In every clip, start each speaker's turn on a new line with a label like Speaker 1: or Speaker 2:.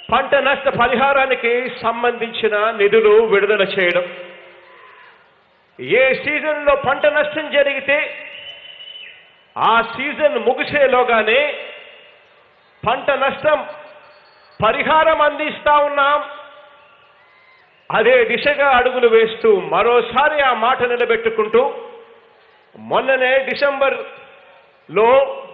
Speaker 1: పంట నష్ట పరిహారానికి సంబంధించిన నిధులు విడుదల చేయడం ఏ సీజన్లో పంట నష్టం జరిగితే ఆ సీజన్ ముగిసేలోగానే పంట నష్టం పరిహారం అందిస్తా ఉన్నాం అదే దిశగా అడుగులు వేస్తూ మరోసారి ఆ మాట నిలబెట్టుకుంటూ మొన్ననే డిసెంబర్ లో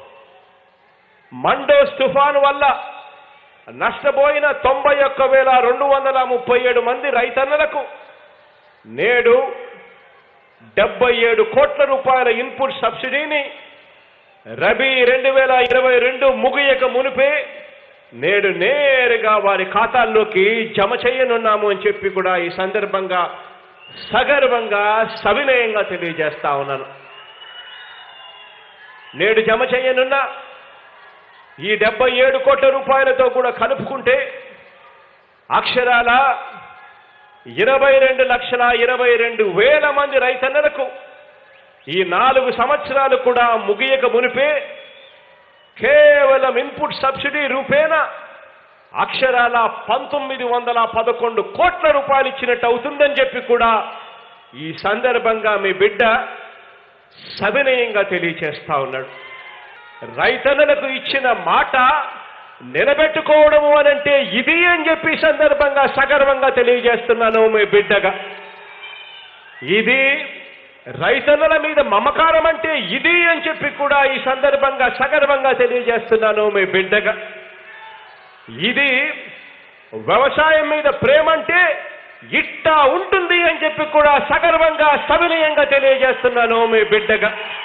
Speaker 1: మండోస్ తుఫాను వల్ల నష్టపోయిన తొంభై ఒక్క వేల రెండు వందల ముప్పై ఏడు మంది రైతన్నలకు నేడు డెబ్బై ఏడు కోట్ల రూపాయల ఇన్పుట్ సబ్సిడీని రబీ రెండు వేల ఇరవై రెండు ముగియక మునిపే నేడు నేరుగా వారి ఖాతాల్లోకి జమ చేయనున్నాము అని చెప్పి కూడా ఈ సందర్భంగా సగర్వంగా సవినయంగా తెలియజేస్తా ఉన్నాను నేడు జమ చేయనున్న ఈ డెబ్బై ఏడు కోట్ల రూపాయలతో కూడా కలుపుకుంటే అక్షరాల ఇరవై రెండు లక్షల ఇరవై రెండు వేల మంది రైతన్నలకు ఈ నాలుగు సంవత్సరాలు కూడా ముగియక మునిపే కేవలం ఇన్పుట్ సబ్సిడీ రూపేణ అక్షరాల పంతొమ్మిది వందల పదకొండు కోట్ల రూపాయలు ఇచ్చినట్టు అవుతుందని చెప్పి కూడా ఈ సందర్భంగా మీ బిడ్డ సవినయంగా తెలియచేస్తా ఉన్నాడు రైతన్నలకు ఇచ్చిన మాట నిలబెట్టుకోవడము అనంటే ఇది అని చెప్పి ఈ సందర్భంగా సగర్వంగా తెలియజేస్తున్నాను మీ బిడ్డగా ఇది రైతన్నల మీద మమకారం అంటే ఇది అని చెప్పి కూడా ఈ సందర్భంగా సగర్వంగా తెలియజేస్తున్నాను మీ బిడ్డగా ఇది వ్యవసాయం మీద ప్రేమ అంటే ఇట్టా ఉంటుంది అని చెప్పి కూడా సగర్వంగా సవినయంగా తెలియజేస్తున్నాను మీ బిడ్డగా